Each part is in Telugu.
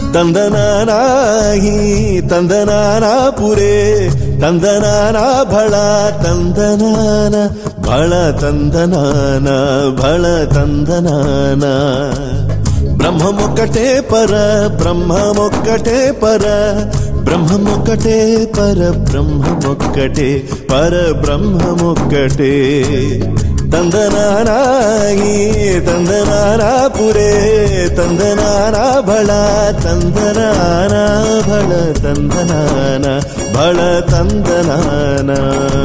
ತಂದನಾನಾಹಿ ತಂದನಾನ ಪುರೇ ತಂದನಾನ ಬಳ ತಂದನಾನ ಬಳ ತಂದನಾನ ಬಳ ತಂದನಾನ బ్రహ్మమొక్కటే పర బ్రహ్మమొక్కటే పర బ్రహ్మమొక్కటే పర బ్రహ్మమొక్కటే పర బ్రహ్మమొక్కటే తందనానాయి తందనానా పురే తందనానా బళ తందనానా బళ తందనాన బళ తందనానా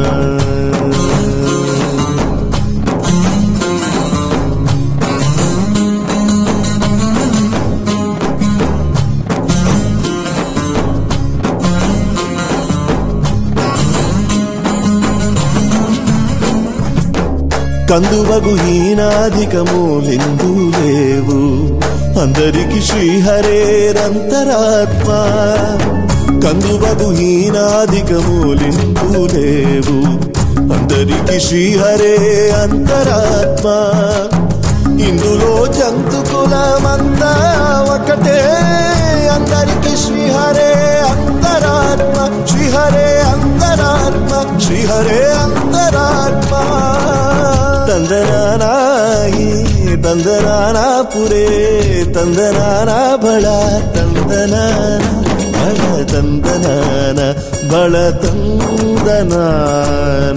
కందువగు హీనాధికములిందు లేవు అందరికి శ్రీహరేరంతరాత్మ కందువగు హీనాధికములిందు లేవు అందరికి శ్రీహరే అంతరాత్మ ఇందులో జంతుకులమంతా ఒకటే అందరికి శ్రీహరే అంతరాత్మ శ్రీహరే అంతరాత్మ శ్రీహరే అంతరాత్మ తందనానాయి తందనానా పురే తందనానా బళ తందనాన బళ తందనాన బళ తందనాన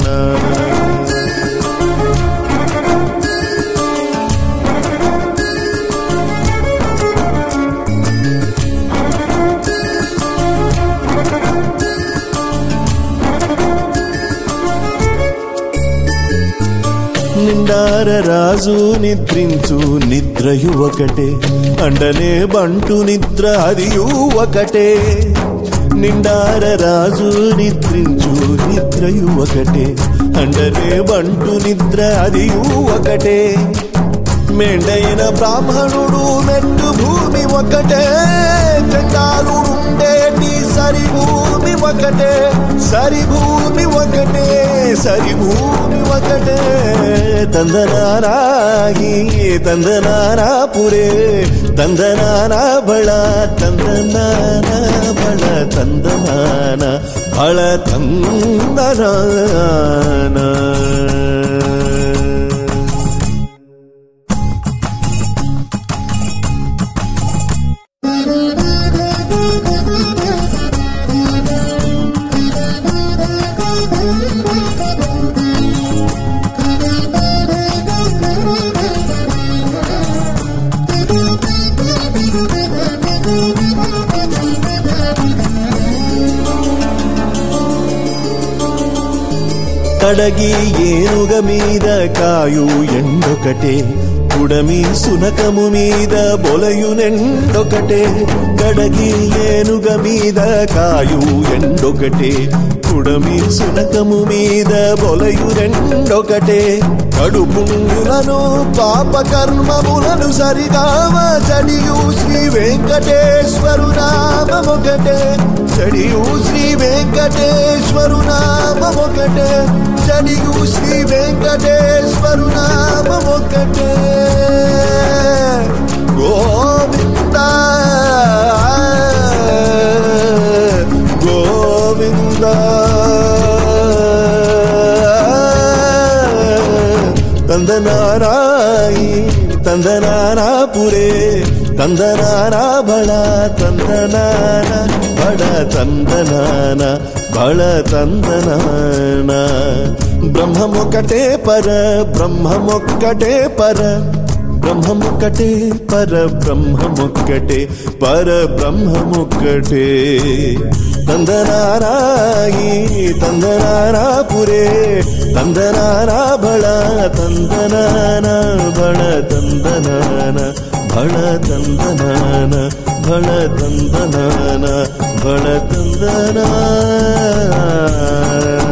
నిండార రాజు నిద్రించు నిద్రయు ఒకటే అండనే బంటు నిద్ర అదియు ఒకటే నిండార రాజు నిద్రించు నిద్రయు ఒకటే అండనే బంటు నిద్ర అదియు ఒకటే మెండైన బ్రాహ్మణుడు మెట్టు భూమి ఒకటే చండాలుండేటి సరి భూమి ఒకటే సరి భూమి ఒకటే సరి భూమి ఒకటే తందనారాగి తందనారా పురే తందనానా బళ తందనాన బళ తందనాన బళ తందనాన కడగి ఏనుగ మీద కాయు ఎండొకటే కుడమి సునకము మీద బొలయు నెండొకటే కడగి ఏనుగ మీద కాయు ఎండొకటే కుడమి సునకము మీద బొలయు రెండొకటే కడుపుంగులను పాప కర్మములను సరిగామ చడియు శ్రీ వెంకటేశ్వరు నామమొకటే చడియు శ్రీ వెంకటేశ్వరు నామమొకటే చడియు శ్రీ వెంకటేశ్వరు నామమొకటే గోవింద గోవింద తందనారాయి తందనారా పురే తందనారా బళ తందనాన బళ తందనాన బళ తందనాన బ్రహ్మమొక్కటే పర బ్రహ్మమొక్కటే పర బ్రహ్మమొక్కటే పర బ్రహ్మమొక్కటే పర బ్రహ్మమొక్కటే తందనారాయి తందనారా పురే తందనారా బళ తందనాన బళ తందనాన బళ తందనాన బళ తందనాన బళ తందనా